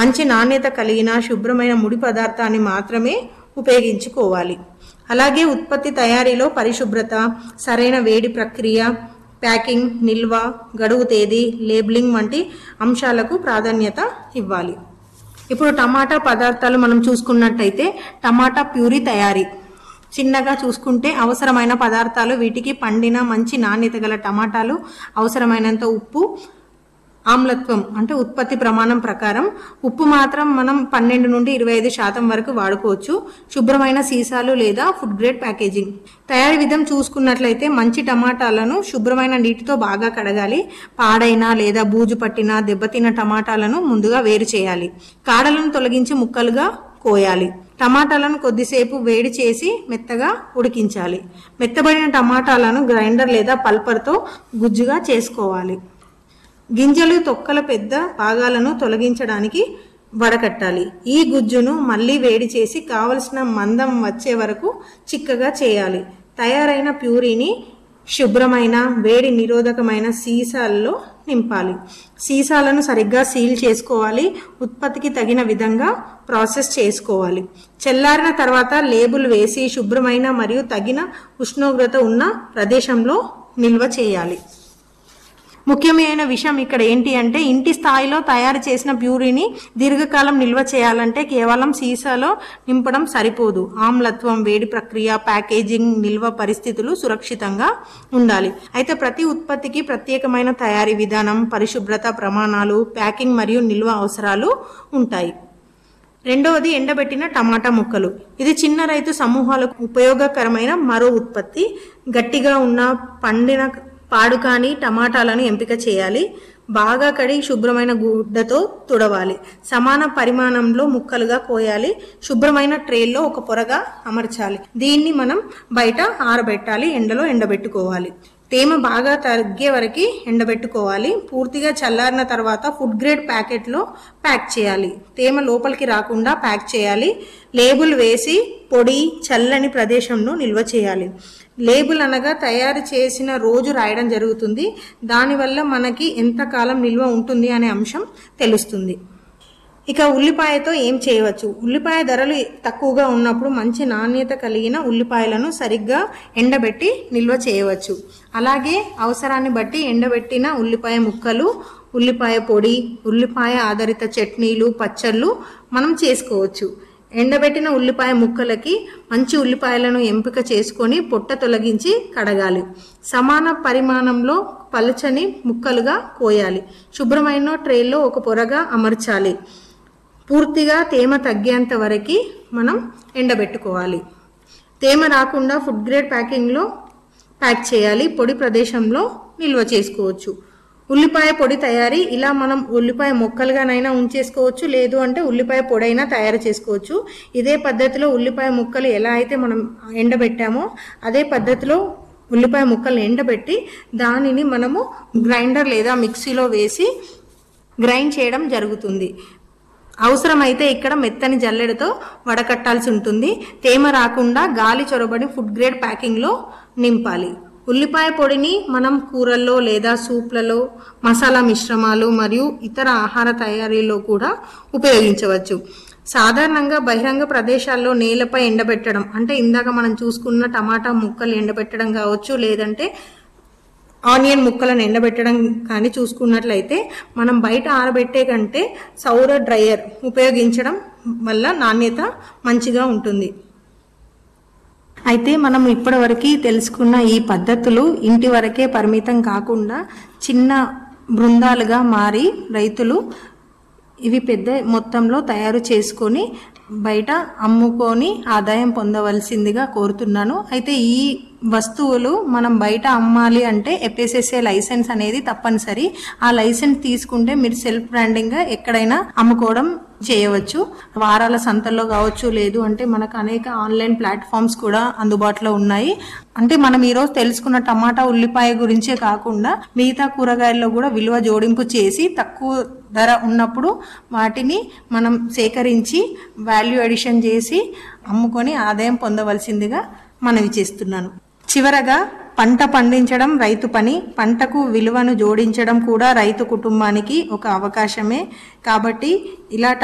మంచి నాణ్యత కలిగిన శుభ్రమైన ముడి పదార్థాన్ని మాత్రమే ఉపయోగించుకోవాలి అలాగే ఉత్పత్తి తయారీలో పరిశుభ్రత సరైన వేడి ప్రక్రియ ప్యాకింగ్ నిల్వ గడువు తేదీ లేబులింగ్ వంటి అంశాలకు ప్రాధాన్యత ఇవ్వాలి ఇప్పుడు టమాటా పదార్థాలు మనం చూసుకున్నట్టయితే టమాటా ప్యూరీ తయారీ చిన్నగా చూసుకుంటే అవసరమైన పదార్థాలు వీటికి పండిన మంచి నాణ్యత గల టమాటాలు అవసరమైనంత ఉప్పు ఆమ్లత్వం అంటే ఉత్పత్తి ప్రమాణం ప్రకారం ఉప్పు మాత్రం మనం పన్నెండు నుండి ఇరవై ఐదు శాతం వరకు వాడుకోవచ్చు శుభ్రమైన సీసాలు లేదా ఫుడ్ గ్రేడ్ ప్యాకేజింగ్ తయారీ విధం చూసుకున్నట్లయితే మంచి టమాటాలను శుభ్రమైన నీటితో బాగా కడగాలి పాడైన లేదా బూజు పట్టిన దెబ్బతిన్న టమాటాలను ముందుగా వేరు చేయాలి కాడలను తొలగించి ముక్కలుగా కోయాలి టమాటాలను కొద్దిసేపు వేడి చేసి మెత్తగా ఉడికించాలి మెత్తబడిన టమాటాలను గ్రైండర్ లేదా పల్పర్తో గుజ్జుగా చేసుకోవాలి గింజలు తొక్కల పెద్ద భాగాలను తొలగించడానికి వడకట్టాలి ఈ గుజ్జును మళ్ళీ వేడి చేసి కావలసిన మందం వచ్చే వరకు చిక్కగా చేయాలి తయారైన ప్యూరీని శుభ్రమైన వేడి నిరోధకమైన సీసాల్లో నింపాలి సీసాలను సరిగ్గా సీల్ చేసుకోవాలి ఉత్పత్తికి తగిన విధంగా ప్రాసెస్ చేసుకోవాలి చల్లారిన తర్వాత లేబుల్ వేసి శుభ్రమైన మరియు తగిన ఉష్ణోగ్రత ఉన్న ప్రదేశంలో నిల్వ చేయాలి ముఖ్యమైన విషయం ఇక్కడ ఏంటి అంటే ఇంటి స్థాయిలో తయారు చేసిన ప్యూరీని దీర్ఘకాలం నిల్వ చేయాలంటే కేవలం సీసాలో నింపడం సరిపోదు ఆమ్లత్వం వేడి ప్రక్రియ ప్యాకేజింగ్ నిల్వ పరిస్థితులు సురక్షితంగా ఉండాలి అయితే ప్రతి ఉత్పత్తికి ప్రత్యేకమైన తయారీ విధానం పరిశుభ్రత ప్రమాణాలు ప్యాకింగ్ మరియు నిల్వ అవసరాలు ఉంటాయి రెండవది ఎండబెట్టిన టమాటా ముక్కలు ఇది చిన్న రైతు సమూహాలకు ఉపయోగకరమైన మరో ఉత్పత్తి గట్టిగా ఉన్న పండిన పాడు కాని టమాటాలను ఎంపిక చేయాలి బాగా కడిగి శుభ్రమైన గుడ్డతో తుడవాలి సమాన పరిమాణంలో ముక్కలుగా కోయాలి శుభ్రమైన ట్రేల్లో ఒక పొరగా అమర్చాలి దీన్ని మనం బయట ఆరబెట్టాలి ఎండలో ఎండబెట్టుకోవాలి తేమ బాగా తగ్గే వరకు ఎండబెట్టుకోవాలి పూర్తిగా చల్లారిన తర్వాత ఫుడ్ గ్రేడ్ ప్యాకెట్లో ప్యాక్ చేయాలి తేమ లోపలికి రాకుండా ప్యాక్ చేయాలి లేబుల్ వేసి పొడి చల్లని ప్రదేశంలో నిల్వ చేయాలి లేబుల్ అనగా తయారు చేసిన రోజు రాయడం జరుగుతుంది దానివల్ల మనకి ఎంతకాలం నిల్వ ఉంటుంది అనే అంశం తెలుస్తుంది ఇక ఉల్లిపాయతో ఏం చేయవచ్చు ఉల్లిపాయ ధరలు తక్కువగా ఉన్నప్పుడు మంచి నాణ్యత కలిగిన ఉల్లిపాయలను సరిగ్గా ఎండబెట్టి నిల్వ చేయవచ్చు అలాగే అవసరాన్ని బట్టి ఎండబెట్టిన ఉల్లిపాయ ముక్కలు ఉల్లిపాయ పొడి ఉల్లిపాయ ఆధారిత చట్నీలు పచ్చళ్ళు మనం చేసుకోవచ్చు ఎండబెట్టిన ఉల్లిపాయ ముక్కలకి మంచి ఉల్లిపాయలను ఎంపిక చేసుకొని పొట్ట తొలగించి కడగాలి సమాన పరిమాణంలో పలుచని ముక్కలుగా కోయాలి శుభ్రమైన ట్రేలో ఒక పొరగా అమర్చాలి పూర్తిగా తేమ తగ్గేంత వరకు మనం ఎండబెట్టుకోవాలి తేమ రాకుండా ఫుడ్ గ్రేడ్ ప్యాకింగ్లో ప్యాక్ చేయాలి పొడి ప్రదేశంలో నిల్వ చేసుకోవచ్చు ఉల్లిపాయ పొడి తయారీ ఇలా మనం ఉల్లిపాయ ముక్కలుగానైనా ఉంచేసుకోవచ్చు లేదు అంటే ఉల్లిపాయ పొడి అయినా తయారు చేసుకోవచ్చు ఇదే పద్ధతిలో ఉల్లిపాయ ముక్కలు ఎలా అయితే మనం ఎండబెట్టామో అదే పద్ధతిలో ఉల్లిపాయ ముక్కలు ఎండబెట్టి దానిని మనము గ్రైండర్ లేదా మిక్సీలో వేసి గ్రైండ్ చేయడం జరుగుతుంది అవసరమైతే ఇక్కడ మెత్తని జల్లెడతో వడకట్టాల్సి ఉంటుంది తేమ రాకుండా గాలి చొరబడి ఫుడ్ గ్రేడ్ ప్యాకింగ్లో నింపాలి ఉల్లిపాయ పొడిని మనం కూరల్లో లేదా సూప్లలో మసాలా మిశ్రమాలు మరియు ఇతర ఆహార తయారీలో కూడా ఉపయోగించవచ్చు సాధారణంగా బహిరంగ ప్రదేశాల్లో నేలపై ఎండబెట్టడం అంటే ఇందాక మనం చూసుకున్న టమాటా ముక్కలు ఎండబెట్టడం కావచ్చు లేదంటే ఆనియన్ ముక్కలను ఎండబెట్టడం కానీ చూసుకున్నట్లయితే మనం బయట ఆరబెట్టే కంటే సౌర డ్రయర్ ఉపయోగించడం వల్ల నాణ్యత మంచిగా ఉంటుంది అయితే మనం ఇప్పటివరకు తెలుసుకున్న ఈ పద్ధతులు ఇంటి వరకే పరిమితం కాకుండా చిన్న బృందాలుగా మారి రైతులు ఇవి పెద్ద మొత్తంలో తయారు చేసుకొని బయట అమ్ముకొని ఆదాయం పొందవలసిందిగా కోరుతున్నాను అయితే ఈ వస్తువులు మనం బయట అమ్మాలి అంటే ఎఫ్ఎస్ఎస్ఏ లైసెన్స్ అనేది తప్పనిసరి ఆ లైసెన్స్ తీసుకుంటే మీరు సెల్ఫ్ బ్రాండింగ్గా ఎక్కడైనా అమ్ముకోవడం చేయవచ్చు వారాల సంతల్లో కావచ్చు లేదు అంటే మనకు అనేక ఆన్లైన్ ప్లాట్ఫామ్స్ కూడా అందుబాటులో ఉన్నాయి అంటే మనం ఈరోజు తెలుసుకున్న టమాటా ఉల్లిపాయ గురించే కాకుండా మిగతా కూరగాయల్లో కూడా విలువ జోడింపు చేసి తక్కువ ధర ఉన్నప్పుడు వాటిని మనం సేకరించి వాల్యూ అడిషన్ చేసి అమ్ముకొని ఆదాయం పొందవలసిందిగా మనవి చేస్తున్నాను చివరగా పంట పండించడం రైతు పని పంటకు విలువను జోడించడం కూడా రైతు కుటుంబానికి ఒక అవకాశమే కాబట్టి ఇలా